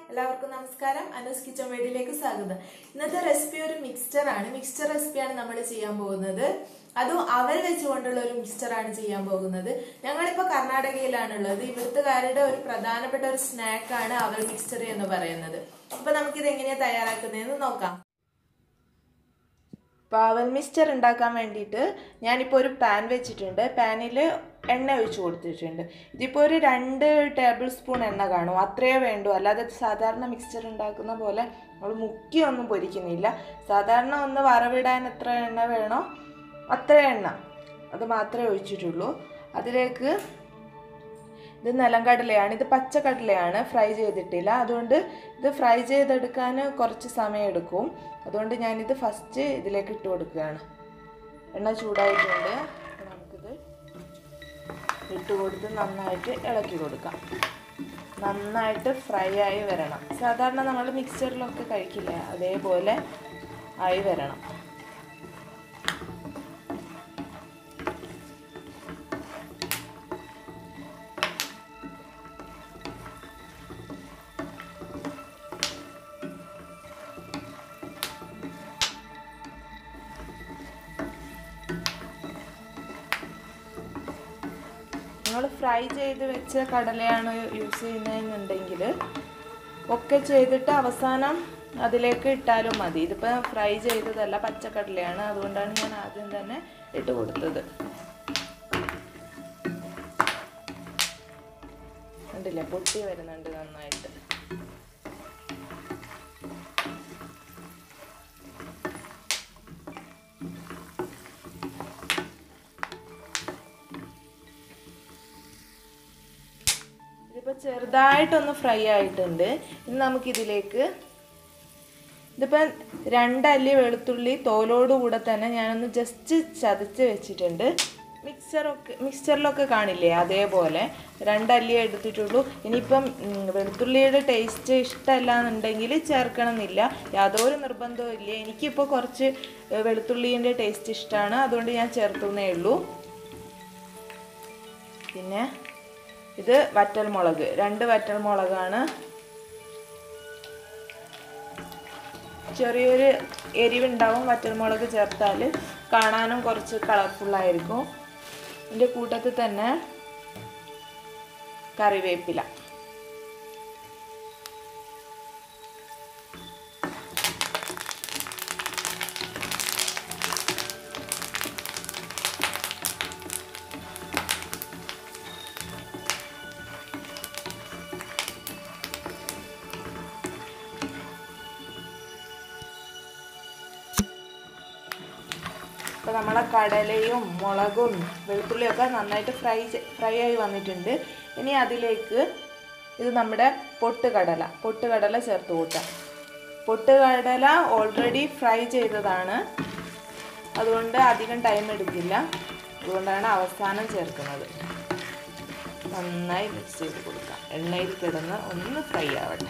എല്ലാവർക്കും നമസ്കാരം അനൂസ് കിച്ചൺ വേഡിയിലേക്ക് സ്വാഗതം ഇന്നത്തെ റെസിപ്പി ഒരു മിക്സ്ചർ ആണ് മിക്സ്ചർ റെസിപ്പിയാണ് നമ്മൾ ചെയ്യാൻ പോകുന്നത് അതും അവൽ വെച്ചുകൊണ്ടുള്ള ഒരു മിക്സ്ചർ ആണ് ചെയ്യാൻ പോകുന്നത് ഞങ്ങളിപ്പോ കർണാടകയിലാണുള്ളത് ഇവിടുത്തുകാരുടെ ഒരു പ്രധാനപ്പെട്ട ഒരു സ്നാക്കാണ് അവൽ മിക്സ്ചർ എന്ന് പറയുന്നത് അപ്പൊ നമുക്കിത് എങ്ങനെയാ തയ്യാറാക്കുന്നതെന്ന് നോക്കാം പാവൽ മിക്സ്ചർ ഉണ്ടാക്കാൻ വേണ്ടിയിട്ട് ഞാനിപ്പോൾ ഒരു പാൻ വെച്ചിട്ടുണ്ട് പാനിൽ എണ്ണ ഒഴിച്ചു കൊടുത്തിട്ടുണ്ട് ഇതിപ്പോൾ ഒരു രണ്ട് ടേബിൾ സ്പൂൺ എണ്ണ കാണും അത്രയേ വേണ്ടൂ അല്ലാതെ സാധാരണ മിക്സ്ചർ ഉണ്ടാക്കുന്ന പോലെ നമ്മൾ മുക്കിയൊന്നും പൊരിക്കുന്നില്ല സാധാരണ ഒന്ന് വറവിടാൻ എത്ര എണ്ണ വേണോ അത്ര എണ്ണ അത് മാത്രമേ ഒഴിച്ചിട്ടുള്ളൂ അതിലേക്ക് ഇത് നിലംകടലയാണ് ഇത് പച്ചക്കടലയാണ് ഫ്രൈ ചെയ്തിട്ടില്ല അതുകൊണ്ട് ഇത് ഫ്രൈ ചെയ്തെടുക്കാൻ കുറച്ച് സമയം എടുക്കും അതുകൊണ്ട് ഞാനിത് ഫസ്റ്റ് ഇതിലേക്ക് ഇട്ട് കൊടുക്കുകയാണ് എണ്ണ ചൂടായിട്ടുണ്ട് അപ്പോൾ നമുക്കിത് ഇട്ട് കൊടുത്ത് നന്നായിട്ട് ഇളക്കി കൊടുക്കാം നന്നായിട്ട് ഫ്രൈ ആയി വരണം സാധാരണ നമ്മൾ മിക്സറിലൊക്കെ കഴിക്കില്ലേ അതേപോലെ ആയി വരണം നിങ്ങൾ ഫ്രൈ ചെയ്ത് വെച്ച കടലയാണ് യൂസ് ചെയ്യുന്നതെന്നുണ്ടെങ്കിൽ ഒക്കെ ചെയ്തിട്ട് അവസാനം അതിലേക്ക് ഇട്ടാലും മതി ഇതിപ്പോൾ ഫ്രൈ ചെയ്തതല്ല പച്ചക്കടലയാണ് അതുകൊണ്ടാണ് ഞാൻ ആദ്യം തന്നെ ഇട്ട് കൊടുത്തത് കണ്ടില്ലേ പൊട്ടി വരുന്നുണ്ട് നന്നായിട്ട് ഇതിപ്പോൾ ചെറുതായിട്ടൊന്ന് ഫ്രൈ ആയിട്ടുണ്ട് ഇനി നമുക്കിതിലേക്ക് ഇതിപ്പം രണ്ടല്ലി വെളുത്തുള്ളി തോലോടുകൂടെ തന്നെ ഞാനൊന്ന് ജസ്റ്റ് ചതച്ച് വെച്ചിട്ടുണ്ട് മിക്സറൊക്കെ മിക്സറിലൊക്കെ കാണില്ലേ അതേപോലെ രണ്ടല്ലി എടുത്തിട്ടുള്ളൂ ഇനിയിപ്പം ഉം, വെളുത്തുള്ളിയുടെ ടേസ്റ്റ് ഇഷ്ടമല്ല എന്നുണ്ടെങ്കിൽ ചേർക്കണമെന്നില്ല യാതൊരു നിർബന്ധവും ഇല്ല എനിക്കിപ്പോൾ കുറച്ച് ഏഹ്, വെളുത്തുള്ളീൻ്റെ ടേസ്റ്റ് ഇഷ്ടമാണ് അതുകൊണ്ട് ഞാൻ ചേർത്തുന്നേ ഉള്ളൂ പിന്നെ ഇത് വറ്റൽമുളക് രണ്ട് വറ്റൽമുളകാണ് ചെറിയൊരു എരിവുണ്ടാവും വറ്റൽമുളക് ചേർത്താൽ കാണാനും കുറച്ച് കളർഫുള്ളായിരിക്കും ഇതിൻ്റെ കൂട്ടത്തിൽ തന്നെ കറിവേപ്പില അപ്പോൾ നമ്മളെ കടലയും മുളകും വെളുത്തുള്ളിയും ഒക്കെ നന്നായിട്ട് ഫ്രൈ ഫ്രൈ ആയി വന്നിട്ടുണ്ട് ഇനി അതിലേക്ക് ഇത് നമ്മുടെ പൊട്ടുകടല പൊട്ടുകടല ചേർത്ത് കൂട്ടാം പൊട്ടുകടല ഓൾറെഡി ഫ്രൈ ചെയ്തതാണ് അതുകൊണ്ട് അധികം ടൈം എടുക്കില്ല അതുകൊണ്ടാണ് അവസാനം ചേർക്കുന്നത് നന്നായി മിക്സ് ചെയ്ത് കൊടുക്കാം എണ്ണയിൽ കിടന്ന് ഒന്ന് ഫ്രൈ ആവട്ടെ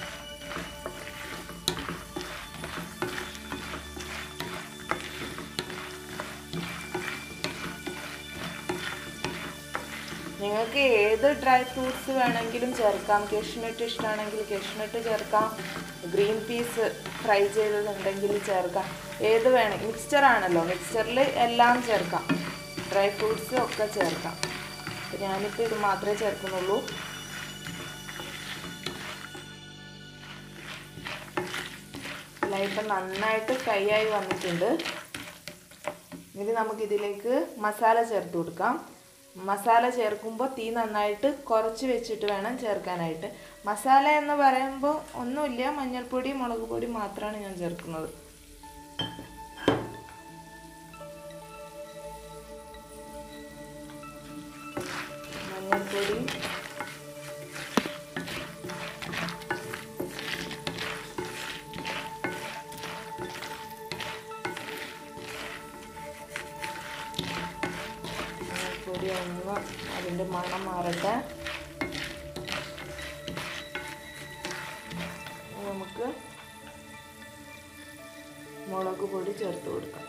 നിങ്ങൾക്ക് ഏത് ഡ്രൈ ഫ്രൂട്ട്സ് വേണമെങ്കിലും ചേർക്കാം കഷ്നട്ട് ഇഷ്ടമാണെങ്കിൽ കഷ്നട്ട് ചേർക്കാം ഗ്രീൻ പീസ് ഫ്രൈ ചെയ്തതുണ്ടെങ്കിൽ ചേർക്കാം ഏത് വേണം മിക്സ്ചർ ആണല്ലോ മിക്സ്ചറിൽ എല്ലാം ചേർക്കാം ഡ്രൈ ഫ്രൂട്ട്സ് ഒക്കെ ചേർക്കാം അപ്പോൾ ഞാനിപ്പോൾ ഇത് മാത്രമേ ചേർക്കുന്നുള്ളൂ ഇപ്പം നന്നായിട്ട് ഫ്രൈ ആയി വന്നിട്ടുണ്ട് ഇനി നമുക്കിതിലേക്ക് മസാല ചേർത്ത് കൊടുക്കാം മസാല ചേർക്കുമ്പോൾ തീ നന്നായിട്ട് കുറച്ച് വെച്ചിട്ട് വേണം ചേർക്കാനായിട്ട് മസാല എന്ന് പറയുമ്പോൾ ഒന്നുമില്ല മഞ്ഞൾപ്പൊടി മുളക് പൊടി മാത്രമാണ് ഞാൻ ചേർക്കുന്നത് മഞ്ഞൾപ്പൊടി പൊടി ഒന്ന് അതിൻ്റെ മണം മാറട്ടെ ഇനി നമുക്ക് മുളക് പൊടി ചേർത്ത് കൊടുക്കാം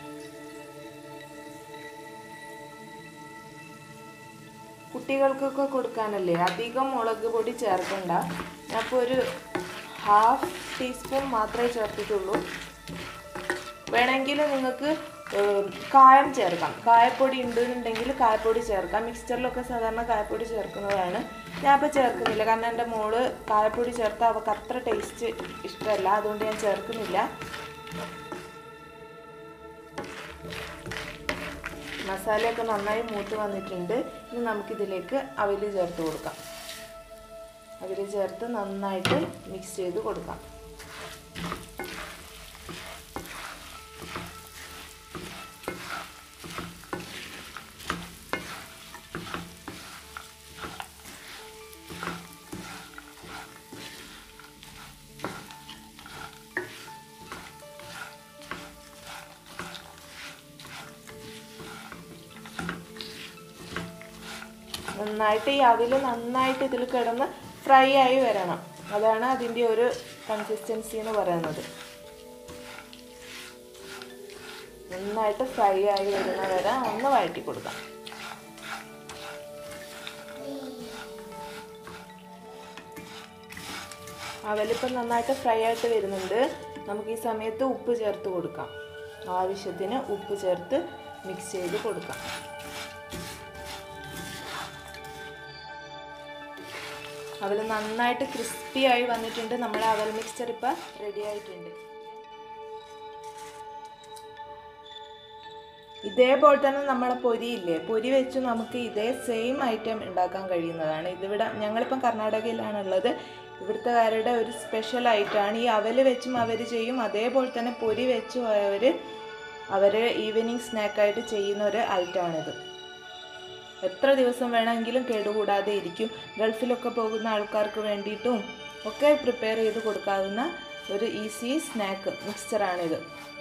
കുട്ടികൾക്കൊക്കെ കൊടുക്കാനല്ലേ അധികം മുളക് പൊടി ചേർക്കണ്ട അപ്പോൾ ഒരു ഹാഫ് ടീസ്പൂൺ മാത്രമേ ചേർത്തിട്ടുള്ളൂ വേണമെങ്കിൽ നിങ്ങൾക്ക് ഏം, കായം ചേർക്കാം കായപ്പൊടി ഉണ്ടെന്നുണ്ടെങ്കിൽ കായപ്പൊടി ചേർക്കാം മിക്സ്ചറിലൊക്കെ സാധാരണ കായപ്പൊടി ചേർക്കുന്നതാണ് ഞാൻ ഇപ്പോൾ ചേർക്കുന്നില്ല കാരണം എൻ്റെ മോള് കായപ്പൊടി ചേർത്താൽ അവൾക്ക് അത്ര ടേസ്റ്റ് ഇഷ്ടമല്ല അതുകൊണ്ട് ഞാൻ ചേർക്കുന്നില്ല മസാലയൊക്കെ നന്നായി മൂത്ത് വന്നിട്ടുണ്ട് ഇനി നമുക്കിതിലേക്ക് അവിൽ ചേർത്ത് കൊടുക്കാം അവിൽ ചേർത്ത് നന്നായിട്ട് മിക്സ് ചെയ്ത് കൊടുക്കാം നന്നായിട്ട് ഈ അവിൽ നന്നായിട്ട് ഇതിൽ കിടന്ന് ഫ്രൈ ആയി വരണം അതാണ് അതിൻ്റെ ഒരു കൺസിസ്റ്റൻസി എന്ന് പറയുന്നത് നന്നായിട്ട് ഫ്രൈ ആയി വരുന്ന വരെ ഒന്ന് വഴറ്റി കൊടുക്കാം അവലിപ്പം നന്നായിട്ട് ഫ്രൈ ആയിട്ട് വരുന്നുണ്ട് നമുക്ക് ഈ സമയത്ത് ഉപ്പ് ചേർത്ത് കൊടുക്കാം ആവശ്യത്തിന് ഉപ്പ് ചേർത്ത് മിക്സ് ചെയ്ത് കൊടുക്കാം അവൽ നന്നായിട്ട് ക്രിസ്പി ആയി വന്നിട്ടുണ്ട് നമ്മുടെ അവൽ മിക്സ്ചർ ഇപ്പം റെഡി ആയിട്ടുണ്ട് ഇതേപോലെ തന്നെ നമ്മളെ പൊരിയില്ലേ പൊരി വെച്ച് നമുക്ക് ഇതേ സെയിം ഐറ്റം ഉണ്ടാക്കാൻ കഴിയുന്നതാണ് ഇതിവിടെ ഞങ്ങളിപ്പം കർണാടകയിലാണുള്ളത് ഇവിടുത്തുകാരുടെ ഒരു സ്പെഷ്യൽ ഐറ്റമാണ് ഈ അവൽ വെച്ചും അവർ ചെയ്യും അതേപോലെ തന്നെ പൊരി വെച്ചും അവർ അവർ ഈവനിങ് സ്നാക്കായിട്ട് ചെയ്യുന്ന ഒരു ഐറ്റമാണിത് എത്ര ദിവസം വേണമെങ്കിലും കേടുകൂടാതെ ഇരിക്കും ഗൾഫിലൊക്കെ പോകുന്ന ആൾക്കാർക്ക് വേണ്ടിയിട്ടും ഒക്കെ പ്രിപ്പയർ ചെയ്ത് കൊടുക്കാവുന്ന ഒരു ഈസി സ്നാക്ക് മിക്സ്ചറാണിത്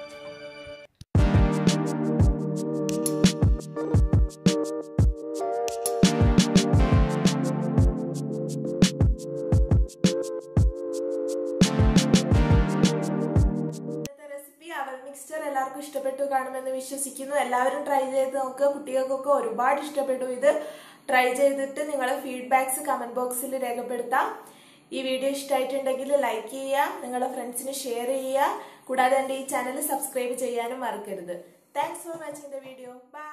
ഇന്നത്തെ റെസിപ്പി അവൽ മിക്സ്ചർ എല്ലാവർക്കും ഇഷ്ടപ്പെട്ടു കാണുമെന്ന് വിശ്വസിക്കുന്നു എല്ലാവരും ട്രൈ ചെയ്ത് നോക്കുക കുട്ടികൾക്കൊക്കെ ഒരുപാട് ഇഷ്ടപ്പെട്ടു ഇത് ട്രൈ ചെയ്തിട്ട് നിങ്ങളെ ഫീഡ്ബാക്സ് കമന്റ് ബോക്സിൽ രേഖപ്പെടുത്താം ഈ വീഡിയോ ഇഷ്ടമായിട്ടുണ്ടെങ്കിൽ ലൈക്ക് ചെയ്യുക നിങ്ങളുടെ ഫ്രണ്ട്സിന് ഷെയർ ചെയ്യുക കൂടാതെ എൻ്റെ ഈ ചാനൽ സബ്സ്ക്രൈബ് ചെയ്യാനും മറക്കരുത് thanks for watching the video by